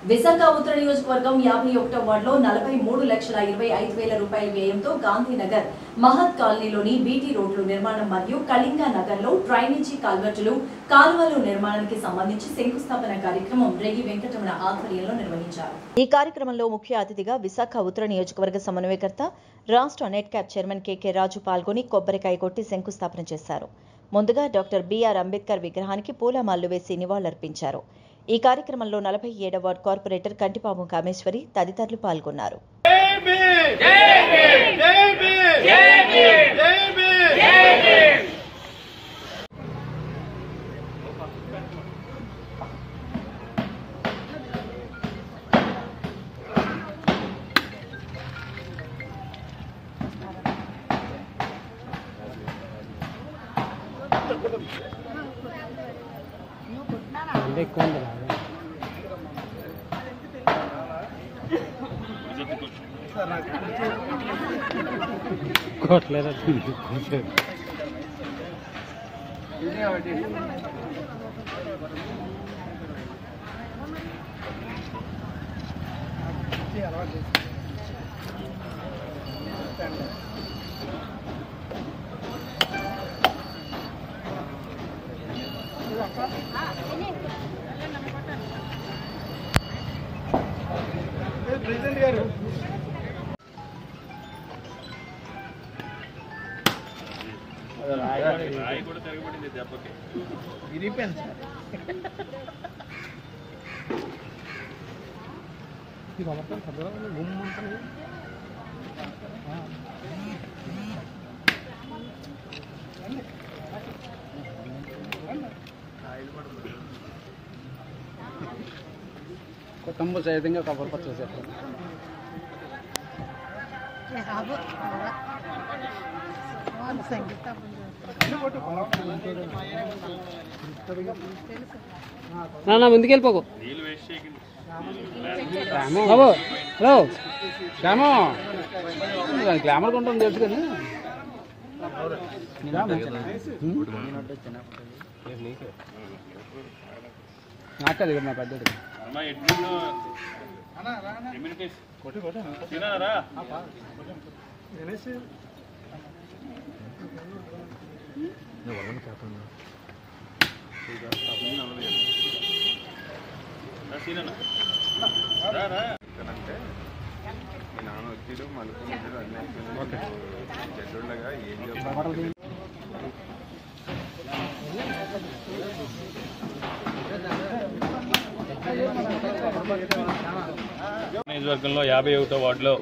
విశాఖ ఉత్తర నియోజకవర్గం యాభై ఒకటో వార్డులో నలభై మూడు లక్షల ఇరవై ఐదు వేల రూపాయల వ్యయంతో గాంధీనగర్ మహత్ కాలనీలోని బీటీ రోడ్లు నిర్మాణం మరియు కళింగ నగర్ లో డ్రైనేజీ కాల్వర్టులు కాలువలు నిర్మాణానికి సంబంధించి శంకుస్థాపన కార్యక్రమం రెడ్డి వెంకటరమణ ఆధ్వర్యంలో నిర్వహించారు ఈ కార్యక్రమంలో ముఖ్య అతిథిగా విశాఖ ఉత్తర నియోజకవర్గ సమన్వయకర్త రాష్ట్ర నెట్ క్యాప్ చైర్మన్ కెకే రాజు పాల్గొని కొబ్బరికాయ కొట్టి శంకుస్థాపన చేశారు ముందుగా డాక్టర్ బిఆర్ అంబేద్కర్ విగ్రహానికి పూలమాలలు వేసి నివాళులర్పించారు ఈ కార్యక్రమంలో నలభై ఏడవ వార్డు కార్పొరేటర్ కంటిపాము కామేశ్వరి తదితరులు పాల్గొన్నారు కొత్తంబు సహితంగా కొబ్బరి పచ్చడి చేస్తాం నా ముందుకెళ్ళిపోకు బాబు హలో శ్యామో గ్లామర్ కొంటాం తెలుసు కానీ నాకు అది మా పెద్దది అంటే మీ నాన్న వచ్చాడు మలుపు వచ్చాడు అన్నీ చెడ్డోళ్ళగా ఏం చెప్తాను నియోజకవర్గంలో యాభై ఒకటో వార్డులో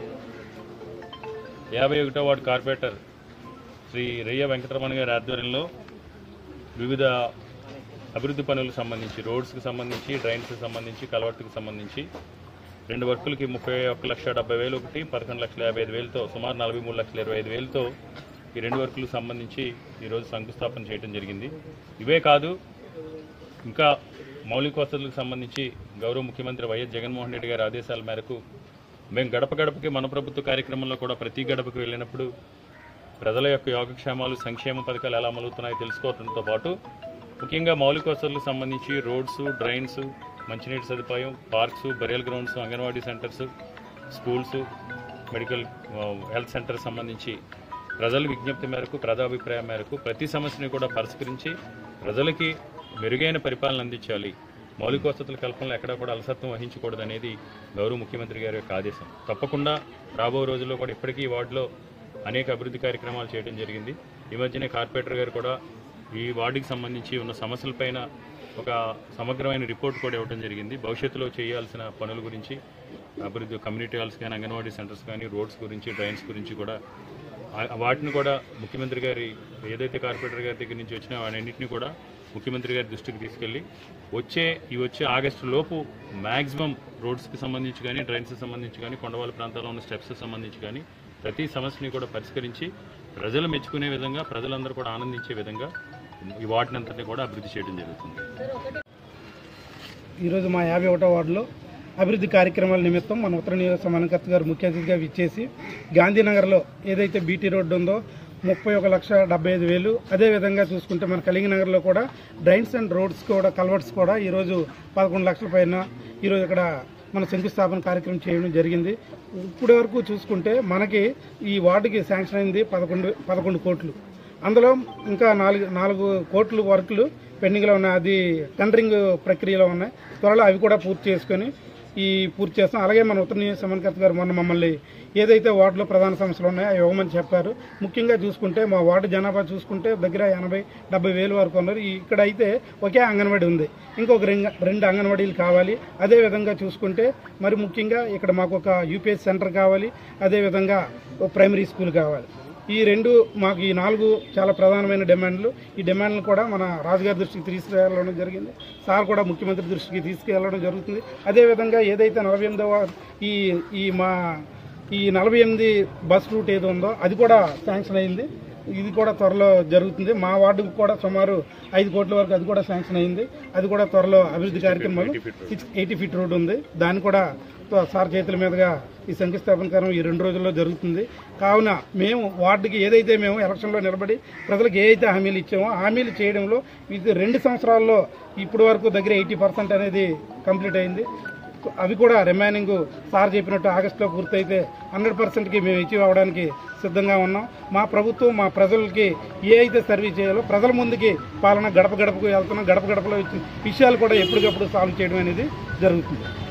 యాభై ఒకటో వార్డు కార్పొరేటర్ శ్రీ రయ్య వెంకటరమణ గారి ఆధ్వర్యంలో వివిధ అభివృద్ధి పనులకు సంబంధించి రోడ్స్కి సంబంధించి డ్రైన్స్కి సంబంధించి కలవట్టుకి సంబంధించి రెండు వర్కులకి ముప్పై ఒక్క లక్ష డెబ్బై వేలు ఒకటి పదకొండు లక్షల యాభై ఐదు వేలతో సుమారు నలభై మూడు లక్షల ఇరవై ఐదు వేలతో ఈ రెండు వర్కులకు సంబంధించి ఈరోజు శంకుస్థాపన చేయడం జరిగింది ఇవే కాదు ఇంకా మౌలిక వసతులకు సంబంధించి గౌరవ ముఖ్యమంత్రి వైఎస్ జగన్మోహన్ రెడ్డి గారి ఆదేశాల మేరకు మేము గడప గడపకి మన ప్రభుత్వ కార్యక్రమంలో కూడా ప్రతి గడపకి వెళ్ళినప్పుడు ప్రజల యొక్క యోగక్షేమాలు సంక్షేమ పథకాలు ఎలా అమలుతున్నాయో తెలుసుకోవడంతో పాటు ముఖ్యంగా మౌలిక వసతులకు సంబంధించి రోడ్స్ డ్రైన్స్ మంచినీటి సదుపాయం parks burial grounds anganwadi centres schools medical uh, health centre సంబంధించి ప్రజల విజ్ఞప్తి మేరకు ప్రజాభిప్రాయం మేరకు ప్రతి సమస్యని కూడా పరిష్కరించి ప్రజలకి మెరుగైన పరిపాలన అందించాలి మౌలిక వసతుల కల్పనలో ఎక్కడా కూడా అలసత్వం వహించకూడదు అనేది గౌరవ ముఖ్యమంత్రి గారి యొక్క ఆదేశం తప్పకుండా రాబో రోజుల్లో కూడా ఇప్పటికీ ఈ వార్డులో అనేక అభివృద్ధి కార్యక్రమాలు చేయడం జరిగింది ఈ మధ్యనే కార్పొరేటర్ గారు కూడా ఈ వార్డుకి సంబంధించి ఉన్న సమస్యలపైన ఒక సమగ్రమైన రిపోర్ట్ కూడా ఇవ్వడం జరిగింది భవిష్యత్తులో చేయాల్సిన పనుల గురించి అభివృద్ధి కమ్యూనిటీ హాల్స్ కానీ అంగన్వాడీ సెంటర్స్ కానీ రోడ్స్ గురించి డ్రైన్స్ గురించి కూడా ఆ- వాటిని కూడా ముఖ్యమంత్రి గారి ఏదైతే కార్పొరేటర్ గారి దగ్గర నుంచి వచ్చినా వాటన్నింటినీ కూడా ముఖ్యమంత్రి గారి దృష్టికి తీసుకెళ్ళి వచ్చే ఈ వచ్చే ఆగస్టు లోపు మ్యాక్సిమం రోడ్స్కి సంబంధించి కానీ డ్రైన్స్కి సంబంధించి కానీ కొండవాళ్ళ ప్రాంతాల్లో ఉన్న స్టెప్స్కి సంబంధించి కానీ ప్రతి సమస్యని కూడా పరిష్కరించి ప్రజలు మెచ్చుకునే విధంగా ప్రజలందరూ కూడా ఆనందించే విధంగా ఈ వాటినంతటిని కూడా అభివృద్ధి చేయడం జరుగుతుంది ఈరోజు మా యాభై ఒకటో వార్డులో అభివృద్ధి కార్యక్రమాల నిమిత్తం మన ఉత్తర నియోజక సమన్వయకర్త గారు ముఖ్య అతిథిగా విచ్చేసి గాంధీనగర్లో ఏదైతే బీటీ రోడ్డు ఉందో ముప్పై ఒక లక్ష డెబ్బై ఐదు వేలు అదేవిధంగా చూసుకుంటే మన కలింగనగర్లో కూడా డ్రైన్స్ అండ్ రోడ్స్ కూడా కల్వర్ట్స్ కూడా ఈరోజు పదకొండు లక్షల పైన ఈరోజు ఇక్కడ మన శంకుస్థాపన కార్యక్రమం చేయడం జరిగింది ఇప్పటి వరకు చూసుకుంటే మనకి ఈ వార్డుకి శాంక్షన్ అయింది పదకొండు పదకొండు కోట్లు అందులో ఇంకా నాలుగు నాలుగు కోట్లు వర్కులు పెండింగ్లో ఉన్నాయి అది టెండరింగ్ ప్రక్రియలో ఉన్నాయి త్వరలో అవి కూడా పూర్తి చేసుకొని ఈ పూర్తి చేస్తాం అలాగే మన ఉత్తర నియోజక సమన్కర్త గారు మొన్న మమ్మల్ని ఏదైతే వార్డులో ప్రధాన సమస్యలు ఉన్నాయో అవి ఇవ్వమని చెప్పారు ముఖ్యంగా చూసుకుంటే మా వార్డు జనాభా చూసుకుంటే దగ్గర ఎనభై డెబ్బై వేలు వరకు ఉన్నారు ఈ- ఇక్కడ అయితే ఒకే అంగన్వాడీ ఉంది ఇంకొక రెండు రెండు అంగన్వాడీలు కావాలి అదే విధంగా చూసుకుంటే మరి ముఖ్యంగా ఇక్కడ మాకు ఒక యూపీఎస్ సెంటర్ కావాలి అదే విధంగా ఒక ప్రైమరీ స్కూల్ కావాలి ఈ రెండు మాకు ఈ నాలుగు చాలా ప్రధానమైన డిమాండ్లు ఈ డిమాండ్లు కూడా మన రాజుగారి దృష్టికి తీసుకెళ్ళడం జరిగింది సార్ కూడా ముఖ్యమంత్రి దృష్టికి తీసుకెళ్ళడం జరుగుతుంది అదేవిధంగా ఏదైతే నలభై ఎనిమిదవ ఈ ఈ మా ఈ నలభై ఎనిమిది బస్ రూట్ ఏదో ఉందో అది కూడా శాంక్షన్ అయింది ఇది కూడా త్వరలో జరుగుతుంది మా వార్డుకు కూడా సుమారు ఐదు కోట్ల వరకు అది కూడా శాంక్షన్ అయింది అది కూడా త్వరలో అభివృద్ధి కార్యక్రమాలు సిక్స్ ఎయిటీ ఫీట్ రోడ్ ఉంది దాన్ని కూడా త్వ- సార్ చేతుల మీదుగా ఈ శంకుస్థాపన కార్యక్రమం ఈ రెండు రోజుల్లో జరుగుతుంది కావున మేము వార్డుకి ఏదైతే మేము ఎలక్షన్లో నిలబడి ప్రజలకు ఏ అయితే హామీలు ఇచ్చామో హామీలు చేయడంలో ఇది రెండు సంవత్సరాల్లో ఇప్పటి వరకు దగ్గర ఎయిటీ పర్సెంట్ అనేది కంప్లీట్ అయింది అవి కూడా రిమైనింగ్ సార్ చెప్పినట్టు ఆగస్టులో పూర్తయితే హండ్రెడ్ పర్సెంట్కి మేము అచీవ్ అవ్వడానికి సిద్ధంగా ఉన్నాం మా ప్రభుత్వం మా ప్రజలకి ఏ అయితే సర్వీస్ చేయాలో ప్రజల ముందుకి పాలన గడప గడపకు వెళ్తున్నాం గడప గడపలో ఇచ్చిన విషయాలు కూడా ఎప్పటికప్పుడు సాల్వ్ చేయడం అనేది జరుగుతుంది